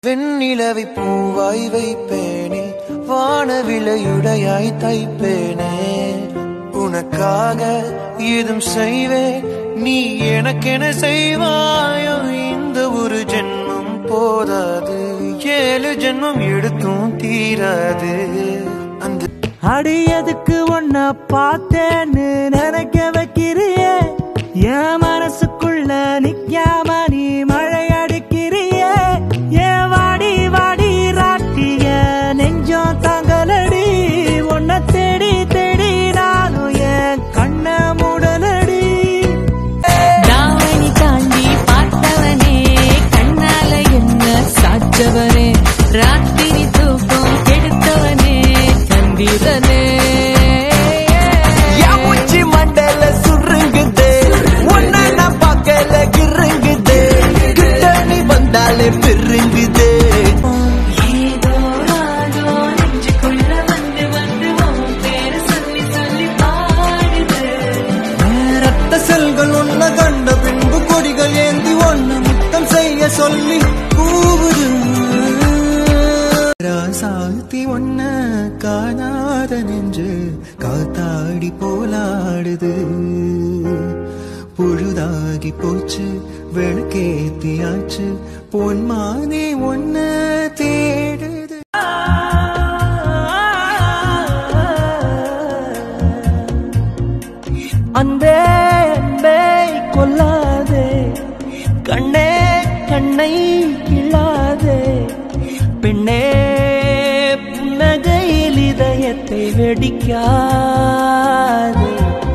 வெண்ணிலவை பூவாய் வைப்பேனே வானவிலையுடையாய் தைப்பேனே உனக்காக ஏதும் செய்வேன் நீ எனக்கென செய்வாயோ இந்த ஒரு ஜென்மம் போதாது ஏழு ஜென்மம் எடுத்தும் தீராது அந்த அடியதுக்கு ஒன்ன பார்த்தேன்னு நினைக்க வைக்கிறியே என் மனசுக்குள்ள நிக்காம நீ மழை அடிக்கிறியே ஏன் வாடி வாடி ராட்டிய நெஞ்சம் தாங்கலடி உன்னை தேடி தேடி நானும் என் கண்ண மூடலடி தாவணி தாண்டி பார்த்தவனே கண்ணால என்ன சாச்சவனே ராத்திரி தூக்கம் கெடுத்தவனே சந்திரனே என் உச்சி மண்டல சுருங்குது உன்னை நான் பார்க்கல கிருங்குது கிட்ட நீ வந்தாலே பெருங்குது ஏதோ ராகோ நெஞ்சுக்குள்ள வந்து வந்து உன் பேரை சொல்லி சொல்லி பாடுது ரத்த செல்கள் உன்னை கண்ட பின்பு கொடிகள் ஏந்தி ஒன்னு முத்தம் செய்ய சொல்லி கூவுது ராசாத்தி ஒன்ன காணாத நெஞ்சு காத்தாடி போலாடுது பொழுதாகி போச்சு விளக்கேத்தியாச்சு பொன்மானே ஒன்ன தேடுது அன்பே அன்பே கொல்லாதே கண்ணே கண்ணை கிள்ளாதே பெண்ணே புன்னகையில் இதயத்தை வெடிக்காதே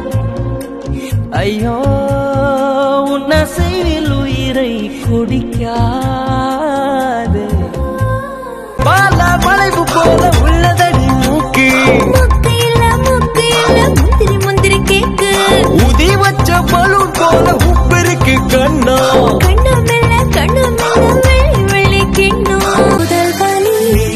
ஐயோ உன்னசைவில் உயிரை குடிக்காதே பால வளைவு போல உள்ளதடி மூக்கு முக்கு இல்ல முக்கு இல்ல முந்திரி முந்திரி கேக்கு உதி வச்ச பலூன் போல உப்பு இருக்கு கண்ணா கண்ணு மெல்ல கண்ணு மெல்ல வெள்ளி வெள்ளி கிண்ணும் முதல் காலி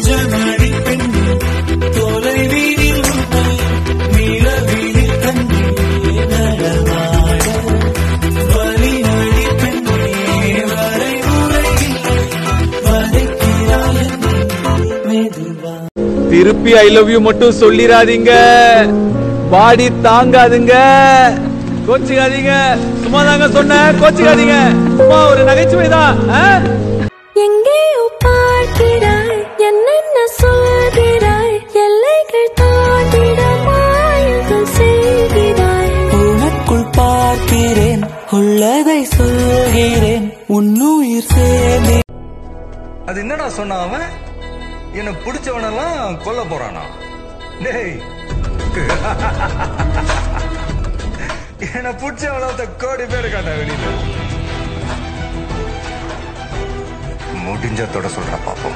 திருப்பி ஐ லவ் யூ மட்டும் சொல்லிராதீங்க பாடி தாங்காதுங்க கோச்சிக்காதீங்க சும்மா தாங்க சொன்னேன் கோச்சிக்காதீங்க சும்மா ஒரு நகைச்சுவை தான் எங்கேயோ பார்க்கிறாய் என்னென்ன சொல்கிறாய் எல்லைகள் தாண்டிட மாயங்கள் செய்கிறாய் உனக்குள் பார்க்கிறேன் உள்ளதை சொல்கிறேன் உன்னுயிர் சேர்ந்தே அது என்னடா சொன்ன அவன் எனக்கு பிடிச்சவனெல்லாம் கொல்ல போறானா டேய் என்ன பிடிச்சவன கோடி பேர் காட்ட வெளியில முடிஞ்சதோட சொல்ற பாப்போம்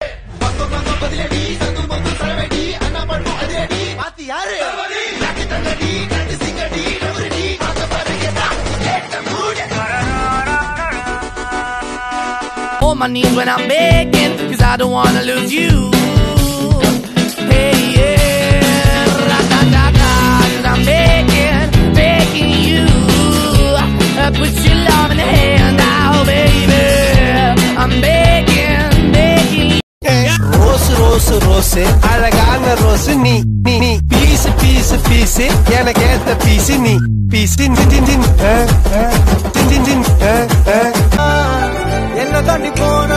on my knees when I'm begging, cause I don't wanna lose you. Hey, yeah, ra-da-da-da, cause I'm begging, begging you. Uh, put your love in the hand now, baby. I'm begging, begging rose rose rose அழகான rose நீ நீ நீ piece piece piece எனக்கு ஏத்த piece நீ piece டின் டின் டின் ஆ, ஆ, டின் டின் டின் ஆ, ஆ. என்ன தாண்டி போனா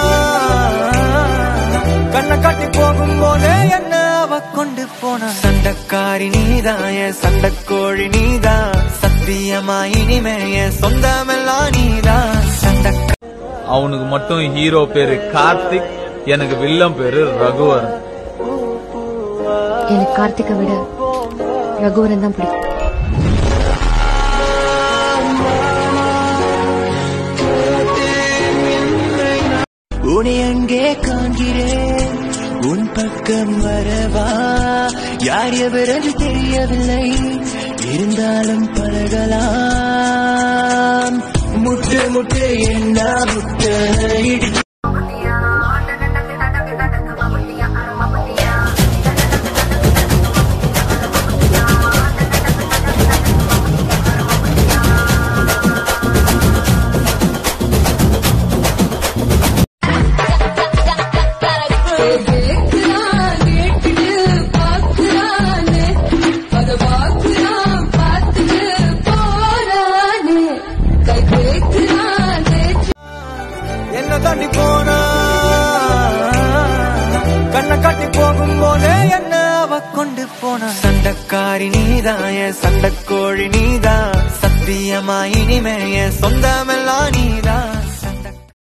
கண்ணை காட்டி போகும் போதே என்ன அவ கொண்டு போனா சண்டக்காரி நீதான் என் சண்டக்கோழி நீதான் சத்தியமா இனிமே என் சொந்தமெல்லாம் நீதான் சண்ட அவனுக்கு மட்டும் ஹீரோ பேரு கார்த்திக் எனக்கு வில்லம் பேரு ரகுவரன் எனக்கு கார்த்திகை விட ரகுவரன் தான் பிடிக்கும் உன்னை அங்கே காண்கிறேன் உன் பக்கம் வரவா யார் எவர் என்று தெரியவில்லை இருந்தாலும் பழகலாம் முட்டு முட்டு என்ன முட்டு இடி Thank என்ன தாண்டி போனா கண்ணை கட்டி போகும்போதே என்ன அவ கொண்டு போனா சண்டைக்காரி நீதான் என் சண்டைக்கோழி நீதான் சத்தியமா இனிமே என் சொந்தமெல்லாம் நீதான்